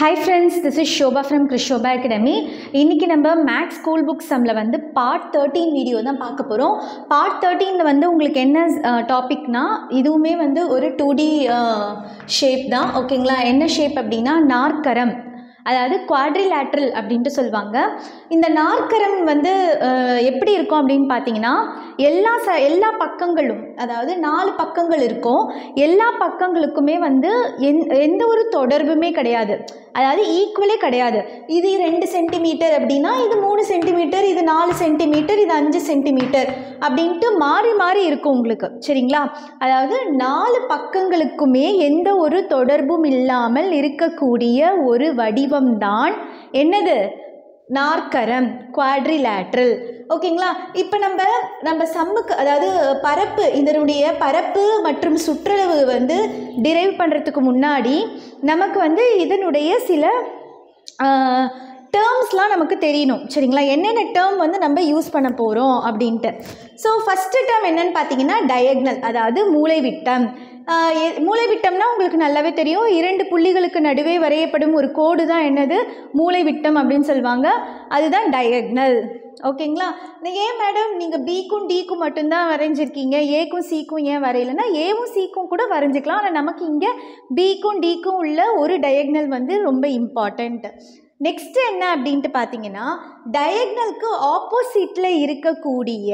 hi friends this is Shobha from Krishobha Academy இன்றைக்கி நம்ம maths school book சம்மில் வந்து பார்ட் தேர்ட்டீன் வீடியோ தான் பார்க்க போகிறோம் பார்ட் தேர்ட்டீனில் வந்து உங்களுக்கு என்ன டாபிக்னா இதுவுமே வந்து ஒரு டூ டி ஷேப் தான் ஓகேங்களா என்ன ஷேப் அப்படின்னா நாற்கரம் அதாவது குவாட்ரிலேட்ரல் அப்படின்ட்டு சொல்லுவாங்க இந்த நாற்கரம் வந்து அஹ், எப்படி இருக்கும் அப்படின்னு பார்த்தீங்கன்னா எல்லா ச எல்லா பக்கங்களும் அதாவது நாலு பக்கங்கள் இருக்கும் எல்லா பக்கங்களுக்குமே வந்து எந் எந்த ஒரு தொடர்புமே கிடையாது அதாவது ஈக்குவலே கிடையாது இது ரெண்டு சென்டிமீட்டர் அப்படின்னா இது மூணு சென்டிமீட்டர் இது நாலு சென்டிமீட்டர் இது அஞ்சு சென்டிமீட்டர் அப்படின்ட்டு மாறி மாறி இருக்கும் உங்களுக்கு சரிங்களா அதாவது நாலு பக்கங்களுக்குமே எந்த ஒரு தொடர்பும் இல்லாமல் இருக்கக்கூடிய ஒரு வடிவம்தான் என்னது நாற்கரம் குவாட்ரிலேட்ரல் ஓகேங்களா இப்போ நம்ம நம்ம சம்முக்கு அதாவது பரப்பு இதனுடைய பரப்பு மற்றும் சுற்றளவு வந்து டிரைவ் பண்ணுறதுக்கு முன்னாடி நமக்கு வந்து இதனுடைய சில டேர்ம்ஸ்லாம் நமக்கு தெரியணும் சரிங்களா என்னென்ன டேர்ம் வந்து நம்ம யூஸ் பண்ண போகிறோம் அப்படின்ட்டு ஸோ ஃபஸ்ட்டு டேர்ம் என்னன்னு பார்த்தீங்கன்னா டயக்னல் அதாவது மூளைவிட்டம் ஆஹ் எ- மூளைவிட்டம்னா உங்களுக்கு நல்லாவே தெரியும் இரண்டு புள்ளிகளுக்கு நடுவே வரையப்படும் ஒரு கோடு தான் என்னது மூளைவிட்டம் அப்படின்னு சொல்லுவாங்க அதுதான் டயக்னல் ஓகேங்களா இந்த ஏன் மேடம் நீங்கள் பிக்கும் டிக்கும் மட்டும்தான் வரைஞ்சிருக்கீங்க ஏக்கும் சிக்கும் ஏன் வரையலைன்னா ஏவும் சிக்கும் கூட வரைஞ்சிக்கலாம் ஆனால் நமக்கு இங்கே பிக்கும் டிக்கும் உள்ள ஒரு டயக்னல் வந்து ரொம்ப இம்பார்ட்டண்ட் நெக்ஸ்ட் என்ன அப்படின்ட்டு பார்த்தீங்கன்னா டயக்னலுக்கு ஆப்போசிட்டில் இருக்கக்கூடிய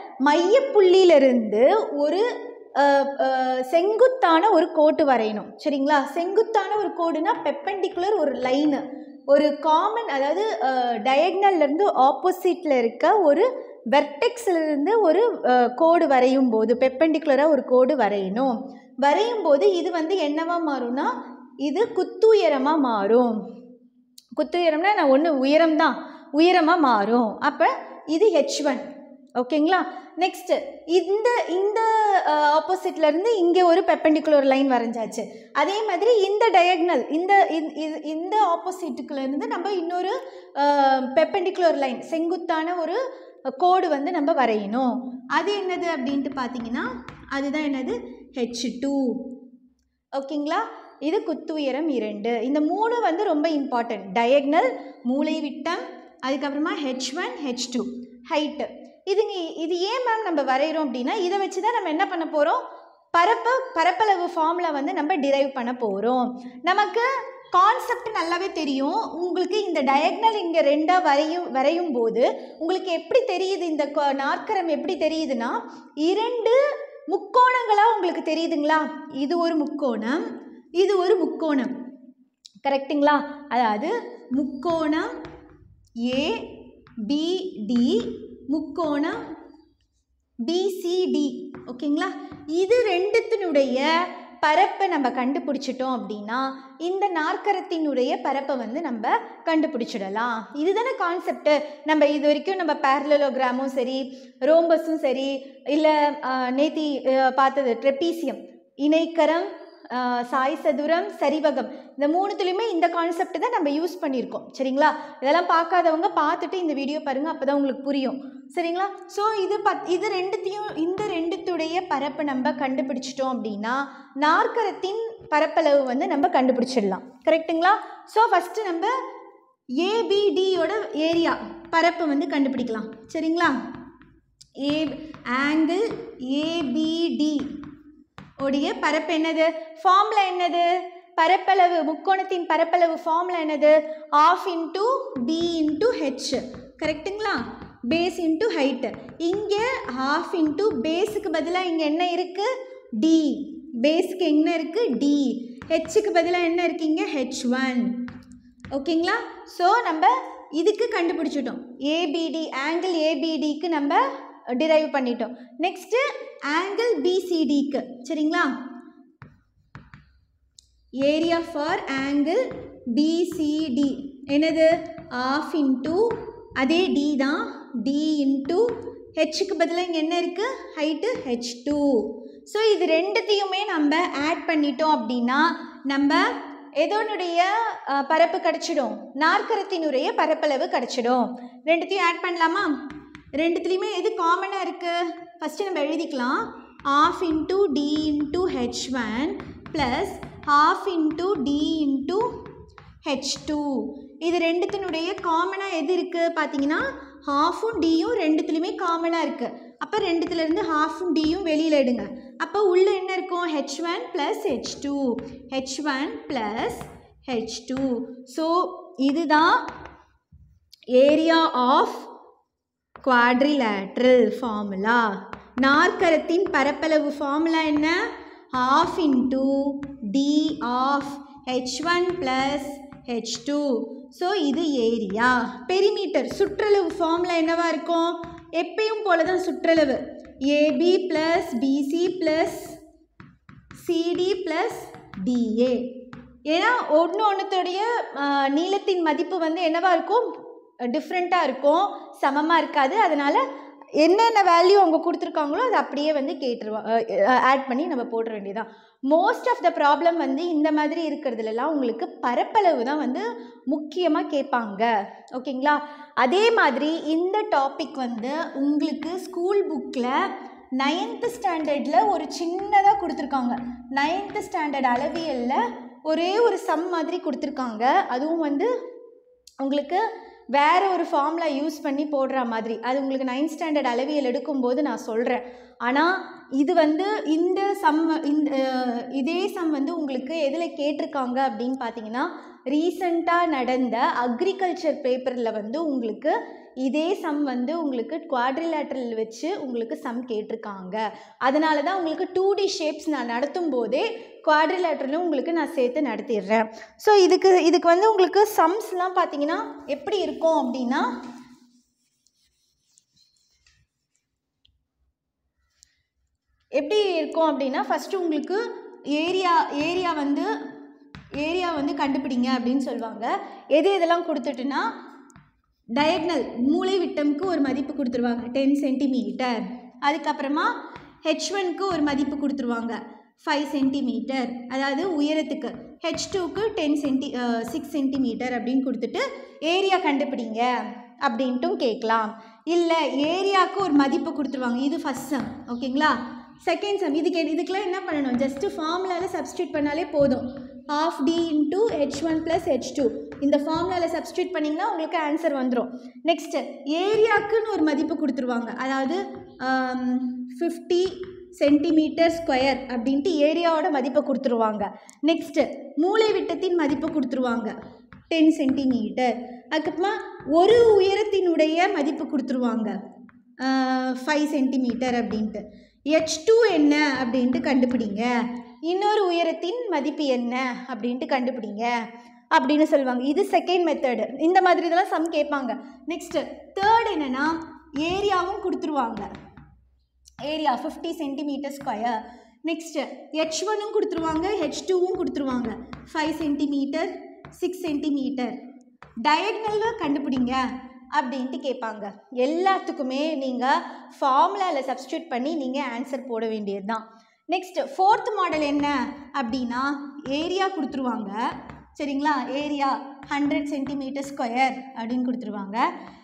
மையப்புள்ளியிலிருந்து ஒரு அஹ், அஹ், செங்குத்தான ஒரு கோட்டு வரையணும் சரிங்களா செங்குத்தான ஒரு கோடுனா பெப்பண்டிகுலர் ஒரு லைனு ஒரு காமன் அதாவது டயக்னல்லேருந்து ஆப்போசிட்டில் இருக்க ஒரு வெர்டெக்ஸ்ல இருந்து ஒரு அஹ், கோடு வரையும் போது பெப்பண்டிகுலராக ஒரு கோடு வரையணும் வரையும் போது இது வந்து என்னவா மாறும்னா இது குத்துயரமாக மாறும் குத்துயரம்னா நான் ஒன்று உயரம் தான் உயரமாக மாறும் அப்போ இது ஹெச் ஒன் ஓகேங்களா நெக்ஸ்ட்டு இந்த இந்த ஆப்போசிட்ல இருந்து இங்கே ஒரு பெப்பண்டிகுலர் லைன் வரைஞ்சாச்சு அதே மாதிரி இந்த டயக்னல் இந்த இந்த- இது- இந்த ஆப்போசிட்டுக்குள்ள இருந்து நம்ம இன்னொரு பெப்பண்டிகுலர் லைன் செங்குத்தான ஒரு கோடு வந்து நம்ம வரையணும் அது என்னது அப்படின்ட்டு பார்த்தீங்கன்னா அதுதான் என்னது ஹெச் டூ ஓகேங்களா இது குத்து உயரம் இரண்டு இந்த மூணு வந்து ரொம்ப இம்பார்ட்டன்ட் டயக்னல் மூளை விட்டம் அதுக்கப்புறமா H one H two height இதுங்க இது ஏன் மேம் நம்ம வரைகிறோம் அப்படின்னா இதை வச்சு தான் நம்ம என்ன பண்ண போகிறோம் பரப்பு பரப்பளவு ஃபார்முலா வந்து நம்ம டிரைவ் பண்ண போகிறோம் நமக்கு கான்செப்ட் நல்லாவே தெரியும் உங்களுக்கு இந்த டயக்னல் இங்கே ரெண்டாக வரையும் வரையும் போது உங்களுக்கு எப்படி தெரியுது இந்த கொ- நாற்கரம் எப்படி தெரியுதுன்னா இரண்டு முக்கோணங்களாக உங்களுக்கு தெரியுதுங்களா இது ஒரு முக்கோணம் இது ஒரு முக்கோணம் கரெக்ட்டுங்களா அதாவது முக்கோணம் ஏபிடி முக்கோணம் பிசிடி ஓகேங்களா இது ரெண்டுத்தினுடைய பரப்பை நம்ம கண்டுபிடிச்சிட்டோம் அப்படின்னா இந்த நாற்கரத்தினுடைய பரப்பை வந்து நம்ம கண்டுபிடிச்சிடலாம் இதுதானே கான்செப்ட் நம்ம இது வரைக்கும் நம்ம பேரலோகிராமும் சரி ரோம்பஸும் சரி இல்லை நேத்தி அஹ், பார்த்தது ட்ரெப்பீசியம் இணைக்கரம் அஹ், சாய் சதுரம் சரிவகம் இந்த மூணுத்துலேயுமே இந்த கான்செப்ட் தான் நம்ம யூஸ் பண்ணியிருக்கோம் சரிங்களா இதெல்லாம் பார்க்காதவங்க பார்த்துட்டு இந்த வீடியோ பாருங்கள் அப்போ தான் உங்களுக்கு புரியும் சரிங்களா ஸோ இது பத் இது ரெண்டுத்தையும் இந்த ரெண்டுத்துடைய பரப்பு நம்ம கண்டுபிடிச்சிட்டோம் அப்படின்னா நாற்கரத்தின் பரப்பளவு வந்து நம்ம கண்டுபிடிச்சிடலாம் கரெக்ட்டுங்களா ஸோ ஃபஸ்ட்டு நம்ம ஏபிடியோட ஏரியா பரப்பு வந்து கண்டுபிடிக்கலாம் சரிங்களா ஏ ஆங்கிள் ஏபிடி உடைய பரப்பு என்னது ஃபார்முலா என்னது பரப்பளவு முக்கோணத்தின் பரப்பளவு ஃபார்முலா என்னது half into B into H கரெக்ட்டுங்களா பேஸ் இன்ட்டு ஹைட்டு இங்கே ஹாஃப் இன்ட்டு பேஸுக்கு பதிலாக இங்கே என்ன இருக்குது டி பேஸுக்கு என்ன இருக்குது டி ஹெச்சுக்கு பதிலாக என்ன இருக்குது இங்கே ஹெச் ஒன் ஓகேங்களா ஸோ நம்ம இதுக்கு கண்டுபிடிச்சிட்டோம் ஏபிடி ஆங்கிள் ஏபிடிக்கு நம்ம டிரைவ் பண்ணிட்டோம் நெக்ஸ்ட்டு ஆங்கிள் பிசிடிக்கு சரிங்களா ஏரியா ஃபார் ஆங்கிள் பிசிடி என்னது ஆஃப் இன்ட்டு அதே டி தான் டி இன்ட்டு ஹெச்சுக்கு பதிலாக இங்கே என்ன இருக்குது ஹைட்டு ஹெச் டூ ஸோ இது ரெண்டுத்தையுமே நம்ம ஆட் பண்ணிட்டோம் அப்படின்னா நம்ம எதனுடைய அஹ், பரப்பு கிடச்சிடும் நாற்கரத்தினுடைய பரப்பளவு கிடச்சிடும் ரெண்டுத்தையும் ஆட் பண்ணலாமா ரெண்டுத்துலேயுமே எது காமனாக இருக்குது ஃபஸ்ட்டு நம்ம எழுதிக்கலாம் half into D into H one plus half into d into H two இது ரெண்டுத்தினுடைய காமனாக எது இருக்குது பார்த்தீங்கன்னா ஹாஃபும் டியும் ரெண்டுத்துலேயுமே காமனாக இருக்குது அப்போ ரெண்டுத்துலேருந்து ஹாஃபும் டியும் வெளியில் எடுங்க அப்போ உள்ளே என்ன இருக்கும் H one plus H two H one plus H two so இதுதான் ஏரியா ஆஃப் குவாட்ரிலேட்ரல் ஃபார்முலா நாற்கரத்தின் பரப்பளவு ஃபார்முலா என்ன half into D of H one plus H two so இது ஏரியா பெரிமீட்டர் சுற்றளவு ஃபார்முலா என்னவா இருக்கும் எப்பயும் போல தான் சுற்றளவு AB plus BC plus CD plus DA ஏன்னா ஒன்று ஒன்றுத்துடைய நீளத்தின் மதிப்பு வந்து என்னவா இருக்கும் டிஃப்ரெண்ட்டாக இருக்கும் சமமாக இருக்காது அதனால் என்னென்ன வேல்யூ அவங்க கொடுத்துருக்காங்களோ அதை அப்படியே வந்து கேட்டுருவா ஆட் பண்ணி நம்ம போட்டுற வேண்டியதான் மோஸ்ட் ஆஃப் த ப்ராப்ளம் வந்து இந்த மாதிரி இருக்கிறதுலலாம் உங்களுக்கு பரப்பளவு தான் வந்து முக்கியமாக கேட்பாங்க ஓகேங்களா அதே மாதிரி இந்த டாபிக் வந்து உங்களுக்கு ஸ்கூல் புக்கில் நைன்த்து ஸ்டாண்டர்டில் ஒரு சின்னதாக கொடுத்துருக்காங்க நைன்த்து ஸ்டாண்டர்ட் அளவியலில் ஒரே ஒரு சம் மாதிரி கொடுத்துருக்காங்க அதுவும் வந்து உங்களுக்கு வேற ஒரு ஃபார்முலா யூஸ் பண்ணி போடுற மாதிரி அது உங்களுக்கு நைன்த் ஸ்டாண்டர்ட் அளவியல் எடுக்கும்போது நான் சொல்கிறேன் ஆனால் இது வந்து இந்த சம் இந்த அஹ், இதே சம் வந்து உங்களுக்கு எதில் கேட்டிருக்காங்க அப்படின்னு பார்த்தீங்கன்னா ரீசண்டாக நடந்த அக்ரிகல்ச்சர் பேப்பரில் வந்து உங்களுக்கு இதே சம் வந்து உங்களுக்கு குவாட்ரிலேட்ரல் வச்சு உங்களுக்கு சம் கேட்டிருக்காங்க அதனால தான் உங்களுக்கு டூ டி ஷேப்ஸ் நான் நடத்தும் போதே குவாட்ரிலேட்ரலும் உங்களுக்கு நான் சேர்த்து நடத்திடுறேன் ஸோ இதுக்கு இதுக்கு வந்து உங்களுக்கு சம்ஸ்லாம் பார்த்தீங்கன்னா எப்படி இருக்கும் அப்படின்னா எப்படி இருக்கும் அப்படின்னா ஃபஸ்ட்டு உங்களுக்கு ஏரியா ஏரியா வந்து ஏரியா வந்து கண்டுபிடிங்க அப்படின்னு சொல்லுவாங்க எது எதெல்லாம் கொடுத்துட்டுனா டயக்னல் மூளை விட்டம்க்கு ஒரு மதிப்பு கொடுத்துருவாங்க டென் சென்டிமீட்டர் அதுக்கப்புறமா ஹெச் ஒன்க்கு ஒரு மதிப்பு கொடுத்துருவாங்க ஃபைவ் சென்டிமீட்டர் அதாவது உயரத்துக்கு ஹெச் டூக்கு டென் சென்டி சிக்ஸ் சென்டிமீட்டர் அப்படின்னு கொடுத்துட்டு ஏரியா கண்டுபிடிங்க அப்படின்ட்டும் கேட்கலாம் இல்லை ஏரியாவுக்கு ஒரு மதிப்பு கொடுத்துருவாங்க இது ஃபஸ்ட் சம் ஓகேங்களா செகண்ட் சம் இதுக்கு இதுக்கெல்லாம் என்ன பண்ணணும் ஜஸ்ட்டு ஃபார்முலாவில் சப்ஸ்டியூட் பண்ணாலே போதும் half D into H one plus H two இந்த ஃபார்முலாவில் சப்ஸ்டியூட் பண்ணிங்கன்னா உங்களுக்கு ஆன்சர் வந்துடும் நெக்ஸ்ட்டு ஏரியாக்குன்னு ஒரு மதிப்பு கொடுத்துருவாங்க அதாவது ஃபிஃப்டி சென்டிமீட்டர் ஸ்கொயர் அப்படின்ட்டு ஏரியாவோட மதிப்பை கொடுத்துருவாங்க நெக்ஸ்ட்டு மூளை விட்டத்தின் மதிப்பை கொடுத்துருவாங்க டென் சென்டிமீட்டர் அதுக்கப்புறமா ஒரு உயரத்தினுடைய மதிப்பு கொடுத்துருவாங்க ஃபைவ் சென்டிமீட்டர் அப்படின்ட்டு ஹெச் டூ என்ன அப்படின்ட்டு கண்டுபிடிங்க இன்னொரு உயரத்தின் மதிப்பு என்ன அப்படின்ட்டு கண்டுபிடிங்க அப்படின்னு சொல்லுவாங்க இது செகண்ட் மெத்தடு இந்த மாதிரி இதெல்லாம் சம் கேட்பாங்க நெக்ஸ்ட்டு தேர்ட் என்னென்னா ஏரியாவும் கொடுத்துருவாங்க area fifty centimetre square next H ஒன்னும் கொடுத்துருவாங்க ஹெச் டூவும் கொடுத்துருவாங்க ஃபைவ் சென்டிமீட்டர் சிக்ஸ் சென்டிமீட்டர் டயக்னலில் கண்டுபிடிங்க அப்படின்ட்டு கேட்பாங்க எல்லாத்துக்குமே நீங்கள் ஃபார்முலாவில் சப்ஸ்டியூட் பண்ணி நீங்கள் ஆன்சர் போட வேண்டியது தான் நெக்ஸ்ட் ஃபோர்த் மாடல் என்ன அப்படின்னா ஏரியா கொடுத்துருவாங்க சரிங்களா ஏரியா ஹண்ட்ரட் சென்டிமீட்டர் ஸ்கொயர் அப்படின்னு கொடுத்துருவாங்க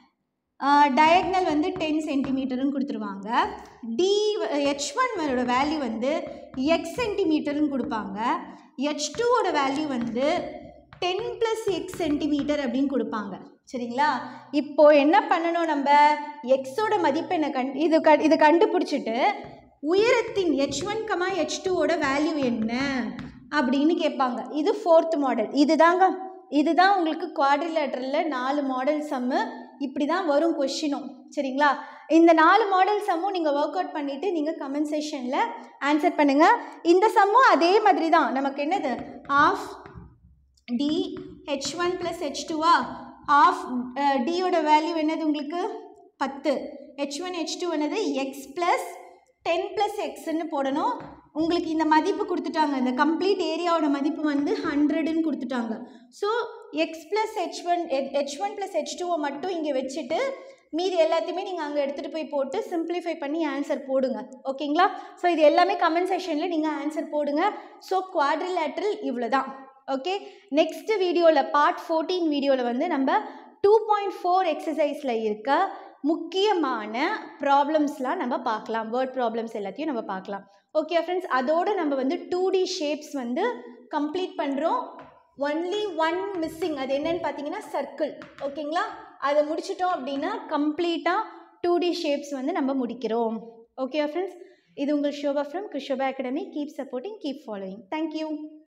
டயக்னல் வந்து டென் சென்டிமீட்டர்னு கொடுத்துருவாங்க டி ஹெச் ஒன்னோட வேல்யூ வந்து எக்ஸ் சென்டிமீட்டர்னு கொடுப்பாங்க ஹெச் டூவோட வேல்யூ வந்து டென் ப்ளஸ் எக்ஸ் சென்டிமீட்டர் அப்படின்னு கொடுப்பாங்க சரிங்களா இப்போ என்ன பண்ணணும் நம்ம எக்ஸோட மதிப்பு என்ன கண் இது க இது கண்டுபிடிச்சிட்டு உயரத்தின் ஹெச் ஒன் கமா ஹெச் டூவோட வேல்யூ என்ன அப்படின்னு கேட்பாங்க இது ஃபோர்த் மாடல் இதுதாங்க இதுதான் உங்களுக்கு குவாட்ரிலேட்டரில் நாலு மாடல் சம்மு இப்படி தான் வரும் கொஷினும் சரிங்களா இந்த நாலு மாடல் சம்மும் நீங்கள் ஒர்க் அவுட் பண்ணிவிட்டு நீங்கள் கமெண்ட் செஷனில் ஆன்சர் பண்ணுங்கள் இந்த சம்மும் அதே மாதிரி தான் நமக்கு என்னது half D H one plus H டூவா ஆஃப் டியோட வேல்யூ என்னது உங்களுக்கு பத்து ஹெச் ஒன் ஹெச் டூ என்னது எக்ஸ் ப்ளஸ் டென் ப்ளஸ் எக்ஸ்ன்னு போடணும் உங்களுக்கு இந்த மதிப்பு கொடுத்துட்டாங்க இந்த கம்ப்ளீட் ஏரியாவோட மதிப்பு வந்து ஹண்ட்ரடுன்னு கொடுத்துட்டாங்க so X plus H one H one plus H டூவை மட்டும் இங்கே வச்சுட்டு மீதி எல்லாத்தையுமே நீங்கள் அங்கே எடுத்துகிட்டு போய் போட்டு சிம்பிளிஃபை பண்ணி ஆன்சர் போடுங்க ஓகேங்களா ஸோ இது எல்லாமே கமெண்ட் செஷனில் நீங்கள் ஆன்சர் போடுங்க ஸோ குவாட்ரிலேட்ரல் இவ்வளோ தான் ஓகே நெக்ஸ்ட் வீடியோவில் பார்ட் ஃபோர்டீன் வீடியோவில் வந்து நம்ம டூ பாயிண்ட் ஃபோர் எக்ஸசைஸில் இருக்க முக்கியமான ப்ராப்ளம்ஸ்லாம் நம்ம பார்க்கலாம் வேர்ட் ப்ராப்ளம்ஸ் எல்லாத்தையும் நம்ம பார்க்கலாம் ஓகே ஃப்ரெண்ட்ஸ் அதோடு நம்ம வந்து டூ டி ஷேப்ஸ் வந்து கம்ப்ளீட் பண்ணுறோம் ஒன்லி ஒன் மிஸ்ஸிங் அது என்னன்னு பார்த்தீங்கன்னா சர்க்கிள் ஓகேங்களா அதை முடிச்சிட்டோம் அப்படின்னா கம்ப்ளீட்டாக டூ டி ஷேப்ஸ் வந்து நம்ம முடிக்கிறோம் ஓகே ஃப்ரெண்ட்ஸ் இது உங்கள் Shobha from Krishobha Academy keep supporting keep following thank you